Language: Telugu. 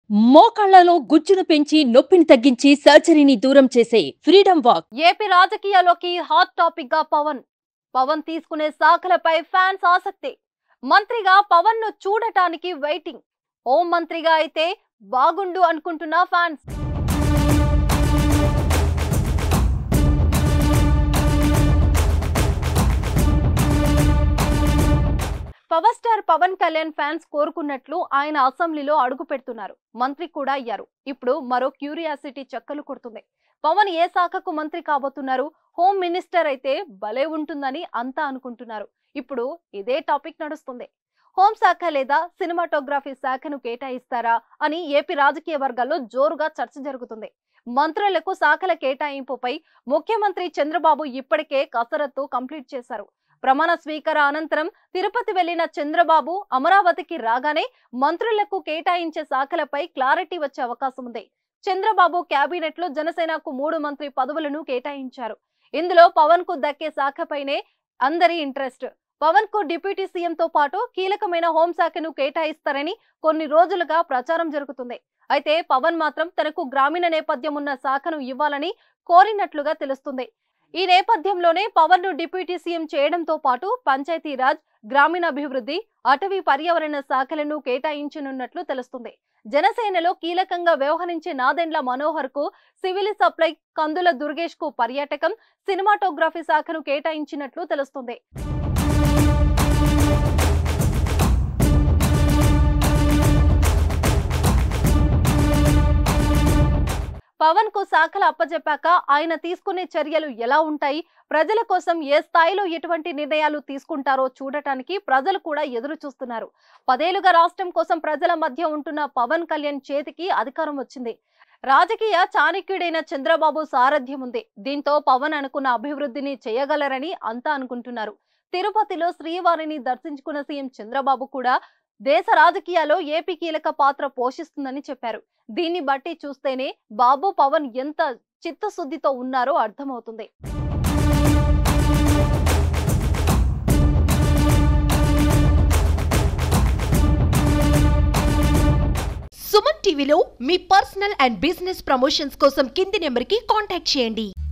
మోకాళ్లలో గుజ్జును పెంచి నొప్పిని తగ్గించి సర్జరీని దూరం చేసే ఫ్రీడమ్ వాక్ ఏపీ రాజకీయాల్లోకి హాట్ టాపిక్ గా పవన్ పవన్ తీసుకునే శాఖలపై ఫ్యాన్స్ ఆసక్తి మంత్రిగా పవన్ ను చూడటానికి వెయిటింగ్ హోం మంత్రిగా అయితే బాగుండు అనుకుంటున్న fans power star Pawan Kalyan fans కోరుకున్నట్లు ఆయన అసెంబ్లీలో అడుగు పెడుతున్నారు మంత్రి కూడా అయ్యారు ఇప్పుడు మరో క్యూరియాసిటీ చెక్కలు కొడుతుంది పవన్ ఏ శాఖకు మంత్రి కాబోతున్నారు హోమ్ మినిస్టర్ అయితే భలే ఉంటుందని అంతా అనుకుంటున్నారు ఇప్పుడు ఇదే టాపిక్ నడుస్తుంది హోంశాఖ లేదా సినిమాటోగ్రఫీ శాఖను కేటాయిస్తారా అని ఏపీ రాజకీయ వర్గాల్లో జోరుగా చర్చ జరుగుతుంది మంత్రులకు శాఖల కేటాయింపుపై ముఖ్యమంత్రి చంద్రబాబు ఇప్పటికే కసరత్తు కంప్లీట్ చేశారు ప్రమాణ స్వీకార అనంతరం తిరుపతి వెళ్లిన చంద్రబాబు అమరావతికి రాగానే మంత్రులకు కేటాయించే శాఖలపై క్లారిటీ వచ్చే అవకాశం ఉంది చంద్రబాబు కేబినెట్ లో జనసేనకు మూడు మంత్రి పదవులను కేటాయించారు ఇందులో పవన్ కు దక్కే శాఖపైనే అందరి ఇంట్రెస్ట్ పవన్ కు డిప్యూటీ సీఎం తో పాటు కీలకమైన హోంశాఖను కేటాయిస్తారని కొన్ని రోజులుగా ప్రచారం జరుగుతుంది అయితే పవన్ మాత్రం తనకు గ్రామీణ నేపథ్యం ఉన్న శాఖను ఇవ్వాలని కోరినట్లుగా తెలుస్తుంది ఈ నేపథ్యంలోనే పవన్ ను డిప్యూటీ సీఎం చేయడంతో పాటు పంచాయతీరాజ్ గ్రామీణాభివృద్ధి అటవీ పర్యావరణ శాఖలను కేటాయించనున్నట్లు తెలుస్తుంది జనసేనలో కీలకంగా వ్యవహరించే నాదెండ్ల మనోహర్ కు సివిల్ సప్లై కందుల దుర్గేష్ కు పర్యాటకం సినిమాటోగ్రఫీ శాఖను కేటాయించినట్లు తెలుస్తుంది పవన్ కు శాఖలు అప్పజెప్పాక ఆయన తీసుకునే చర్యలు ఎలా ఉంటాయి ప్రజల కోసం ఏ స్థాయిలో ఎటువంటి నిర్ణయాలు తీసుకుంటారో చూడటానికి ప్రజలు కూడా ఎదురు చూస్తున్నారు పదేళ్లుగా రాష్ట్రం కోసం ప్రజల మధ్య ఉంటున్న పవన్ కళ్యాణ్ చేతికి అధికారం వచ్చింది రాజకీయ చాణక్యుడైన చంద్రబాబు సారథ్యం ఉంది దీంతో పవన్ అనుకున్న అభివృద్ధిని చేయగలరని అంతా అనుకుంటున్నారు తిరుపతిలో శ్రీవారిని దర్శించుకున్న సీఎం చంద్రబాబు కూడా దేశ రాజకీయాల్లో ఏపీ కీలక పాత్ర పోషిస్తుందని చెప్పారు దీన్ని బట్టి చూస్తేనే బాబు పవన్ ఎంత చిత్తశుద్ధితో ఉన్నారో అర్థమవుతుంది సుమన్ టీవీలో మీ పర్సనల్ అండ్ బిజినెస్ ప్రమోషన్స్ కోసం కింది నెంబర్కి కాంటాక్ట్ చేయండి